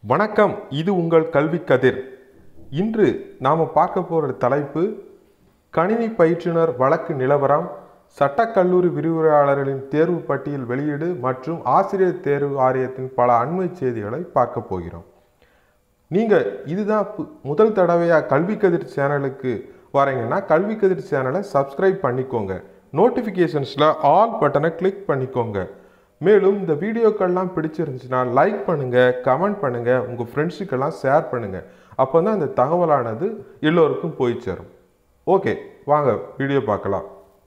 வணக்கம் இது உங்கள் கல்வி கதிர் இன்று நாம் பார்க்க போகிற தலைப்பு கணினி பயிற்றுனர் வழக்கு நிலவரம் சட்டக்கல்லூரி விரிவுரையாளர்களின் தேர்வு பட்டியல் வெளியீடு மற்றும் ஆசிரியர் தேர்வு வாரியத்தின் பல அண்மை செய்திகளை பார்க்க போகிறோம் நீங்கள் இதுதான் பு- முதல் தடவையாக கல்வி கதிர் சேனலுக்கு வரீங்கன்னா கல்வி கதிர் சேனலை சப்ஸ்கிரைப் பண்ணிக்கோங்க நோட்டிஃபிகேஷன்ஸில் ஆல் பட்டனை கிளிக் பண்ணிக்கோங்க மேலும் இந்த வீடியோக்கள்லாம் பிடிச்சிருந்துச்சுன்னா லைக் பண்ணுங்கள் கமெண்ட் பண்ணுங்கள் உங்கள் ஃப்ரெண்ட்ஸுக்கெல்லாம் ஷேர் பண்ணுங்கள் அப்போ தான் இந்த தகவலானது எல்லோருக்கும் போய் சேரும் ஓகே வாங்க வீடியோ பார்க்கலாம்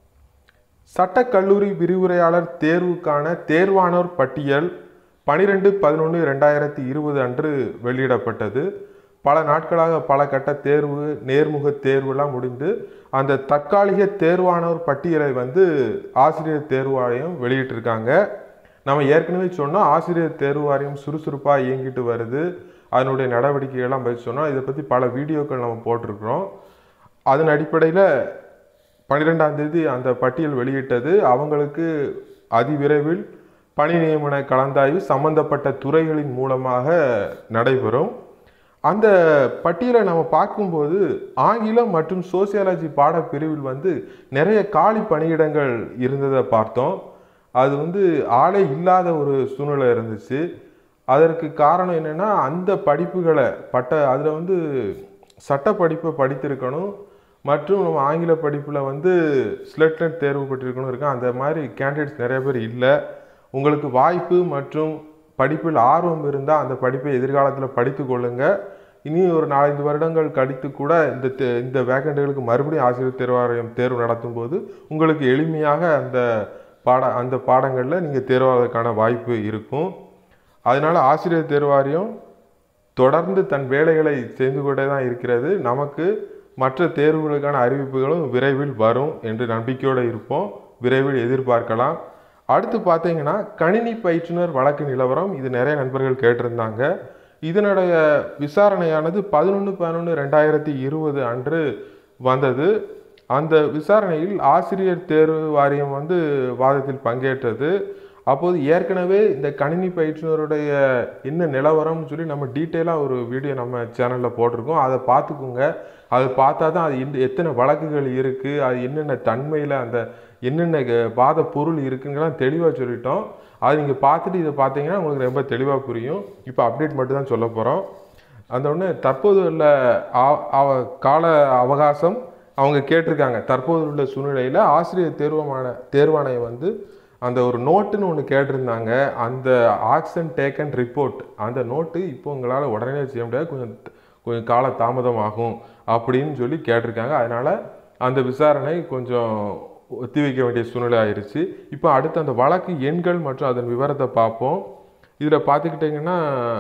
சட்டக்கல்லூரி விரிவுரையாளர் தேர்வுக்கான தேர்வானோர் பட்டியல் பனிரெண்டு பதினொன்று ரெண்டாயிரத்தி இருபது அன்று வெளியிடப்பட்டது பல நாட்களாக பல கட்ட தேர்வு நேர்முக தேர்வுலாம் முடிந்து அந்த தற்காலிக தேர்வானோர் பட்டியலை வந்து ஆசிரியர் தேர்வு வாரியம் வெளியிட்டிருக்காங்க நம்ம ஏற்கனவே சொன்னோம் ஆசிரியர் தேர்வு வாரியம் சுறுசுறுப்பாக இயங்கிட்டு வருது அதனுடைய நடவடிக்கைகள்லாம் பற்றி சொன்னோம் இதை பற்றி பல வீடியோக்கள் நம்ம போட்டிருக்கிறோம் அதன் அடிப்படையில் பன்னிரெண்டாம் தேதி அந்த பட்டியல் வெளியிட்டது அவங்களுக்கு அதிவிரைவில் பணி நியமன கலந்தாய்வு சம்பந்தப்பட்ட துறைகளின் மூலமாக நடைபெறும் அந்த பட்டியலை நம்ம பார்க்கும்போது ஆங்கிலம் மற்றும் சோசியாலஜி பாடப்பிரிவில் வந்து நிறைய காலி பணியிடங்கள் இருந்ததை பார்த்தோம் அது வந்து ஆளே இல்லாத ஒரு சூழ்நிலை இருந்துச்சு அதற்கு காரணம் என்னென்னா அந்த படிப்புகளை பட்ட அதில் வந்து சட்ட படிப்பை படித்திருக்கணும் மற்றும் நம்ம ஆங்கில படிப்பில் வந்து ஸ்லெட்லெட் தேர்வு பெற்றிருக்கணும் இருக்கு அந்த மாதிரி கேண்டிடேட்ஸ் நிறைய பேர் இல்லை உங்களுக்கு வாய்ப்பு மற்றும் படிப்பில் ஆர்வம் இருந்தால் அந்த படிப்பை எதிர்காலத்தில் படித்து கொள்ளுங்க இனி ஒரு நாலஞ்சு வருடங்கள் கழித்து கூட இந்த தே- இந்த வேகண்டுகளுக்கு மறுபடியும் ஆசிரியர் தேர்வாரியம் தேர்வு நடத்தும் போது உங்களுக்கு எளிமையாக அந்த பாட அந்த பாடங்களில் நீங்கள் தேர்வாவதற்கான வாய்ப்பு இருக்கும் அதனால ஆசிரியர் தேர்வாரியம் தொடர்ந்து தன் வேலைகளை செய்து கொண்டே தான் இருக்கிறது நமக்கு மற்ற தேர்வுகளுக்கான அறிவிப்புகளும் விரைவில் வரும் என்று நம்பிக்கையோடு இருப்போம் விரைவில் எதிர்பார்க்கலாம் அடுத்து பார்த்தீங்கன்னா கணினி பயிற்றுனர் வழக்கு நிலவரம் இது நிறைய நண்பர்கள் கேட்டிருந்தாங்க இதனுடைய விசாரணையானது பதினொன்று பதினொன்று ரெண்டாயிரத்தி இருபது அன்று வந்தது அந்த விசாரணையில் ஆசிரியர் தேர்வு வாரியம் வந்து வாதத்தில் பங்கேற்றது அப்போது ஏற்கனவே இந்த கணினி பயிற்றுனருடைய என்ன நிலவரம்னு சொல்லி நம்ம டீட்டெயிலாக ஒரு வீடியோ நம்ம சேனலில் போட்டிருக்கோம் அதை பார்த்துக்குங்க அதை பார்த்தா தான் அது இந்த எத்தனை வழக்குகள் இருக்குது அது என்னென்ன தன்மையில் அந்த என்னென்ன க- வாத பொருள் இருக்குங்கலாம் தெளிவாக சொல்லிட்டோம் அது நீங்கள் பார்த்துட்டு இதை பார்த்தீங்கன்னா உங்களுக்கு ரொம்ப தெளிவாக புரியும் இப்போ அப்டேட் மட்டும் தான் சொல்ல போகிறோம் அந்த ஒன்று தற்போது உள்ள ஆ- அவ- கால அவகாசம் அவங்க கேட்டிருக்காங்க தற்போது உள்ள சூழ்நிலையில் ஆசிரியர் தேர்வமான தேர்வாணையம் வந்து அந்த ஒரு நோட்டுன்னு ஒன்று கேட்டிருந்தாங்க அந்த ஆக்ஷன் டேக்கன் ரிப்போர்ட் அந்த நோட்டு இப்போ உங்களால் உடனே செய்ய முடியாது கொஞ்சம் கொஞ்சம் கால தாமதமாகும் அப்படின்னு சொல்லி கேட்டிருக்காங்க அதனால் அந்த விசாரணை கொஞ்சம் ஒத்தி வைக்க வேண்டிய சூழ்நிலை ஆயிருச்சு இப்போ அடுத்து அந்த வழக்கு எண்கள் மற்றும் அதன் விவரத்தை பார்ப்போம் இதில் பார்த்துக்கிட்டிங்கன்னா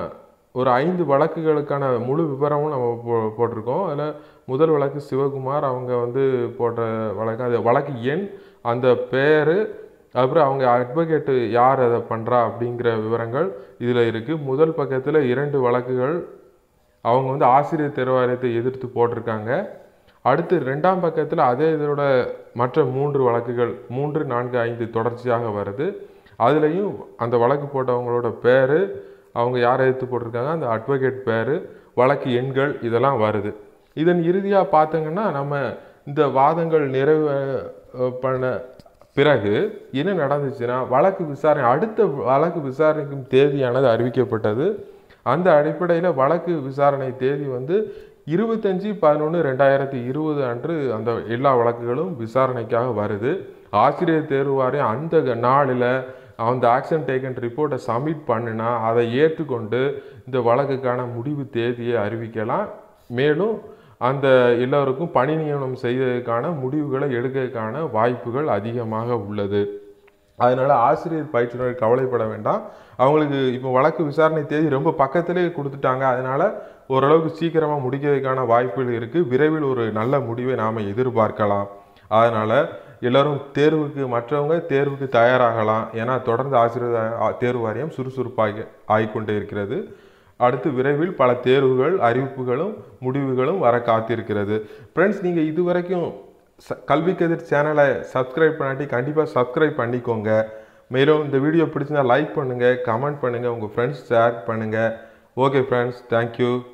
ஒரு ஐந்து வழக்குகளுக்கான முழு விவரமும் நம்ம போ போட்டிருக்கோம் அதில் முதல் வழக்கு சிவகுமார் அவங்க வந்து போட்ட வழக்கு அது வழக்கு எண் அந்த பேர் அப்புறம் அவங்க அட்வொகேட்டு யார் அதை பண்ணுறா அப்படிங்கிற விவரங்கள் இதில் இருக்குது முதல் பக்கத்தில் இரண்டு வழக்குகள் அவங்க வந்து ஆசிரியர் தேர்வாரியத்தை எதிர்த்து போட்டிருக்காங்க அடுத்து ரெண்டாம் பக்கத்தில் அதே இதோட மற்ற மூன்று வழக்குகள் மூன்று நான்கு ஐந்து தொடர்ச்சியாக வருது அதுலேயும் அந்த வழக்கு போட்டவங்களோட பேர் அவங்க யார் எதிர்த்து போட்டிருக்காங்க அந்த அட்வொகேட் பேர் வழக்கு எண்கள் இதெல்லாம் வருது இதன் இறுதியாக பார்த்தீங்கன்னா நம்ம இந்த வாதங்கள் நிறைவு அஹ், பண்ண பிறகு என்ன நடந்துச்சுன்னா வழக்கு விசாரணை அடுத்த வழக்கு விசாரணைக்கும் தேதியானது அறிவிக்கப்பட்டது அந்த அடிப்படையில் வழக்கு விசாரணை தேதி வந்து இருபத்தஞ்சி பதினொன்று ரெண்டாயிரத்தி இருபது அன்று அந்த எல்லா வழக்குகளும் விசாரணைக்காக வருது ஆசிரியர் தேர்வு வாரியம் அந்த நாளில் அந்த ஆக்ஷன் டேக்கன் ரிப்போர்ட்டை சப்மிட் பண்ணினா அதை ஏற்றுக்கொண்டு இந்த வழக்குக்கான முடிவு தேதியை அறிவிக்கலாம் மேலும் அந்த எல்லோருக்கும் பணி நியமனம் செய்வதற்கான முடிவுகளை எடுக்கிறதுக்கான வாய்ப்புகள் அதிகமாக உள்ளது அதனால ஆசிரியர் பயிற்றுனர் கவலைப்பட வேண்டாம் அவங்களுக்கு இப்போ வழக்கு விசாரணை தேதி ரொம்ப பக்கத்திலே கொடுத்துட்டாங்க அதனால ஓரளவுக்கு சீக்கிரமாக முடிக்கிறதுக்கான வாய்ப்புகள் இருக்குது விரைவில் ஒரு நல்ல முடிவை நாம் எதிர்பார்க்கலாம் அதனால எல்லாரும் தேர்வுக்கு மற்றவங்க தேர்வுக்கு தயாராகலாம் ஏன்னா தொடர்ந்து ஆசிரியர் ஆ- தேர்வு வாரியம் சுறுசுறுப்பாகி ஆகிக்கொண்டே இருக்கிறது அடுத்து விரைவில் பல தேர்வுகள் அறிவிப்புகளும் முடிவுகளும் வர காத்திருக்கிறது ஃப்ரெண்ட்ஸ் நீங்கள் இதுவரைக்கும் ச கல்வி கதிர் சேனலை சப்ஸ்கிரைப் பண்ணாட்டி கண்டிப்பாக சப்ஸ்கிரைப் பண்ணிக்கோங்க மேலும் இந்த வீடியோ பிடிச்சிருந்தா லைக் பண்ணுங்கள் கமெண்ட் பண்ணுங்கள் உங்கள் ஃப்ரெண்ட்ஸ் ஷேர் பண்ணுங்கள் ஓகே ஃப்ரெண்ட்ஸ் தேங்க்யூ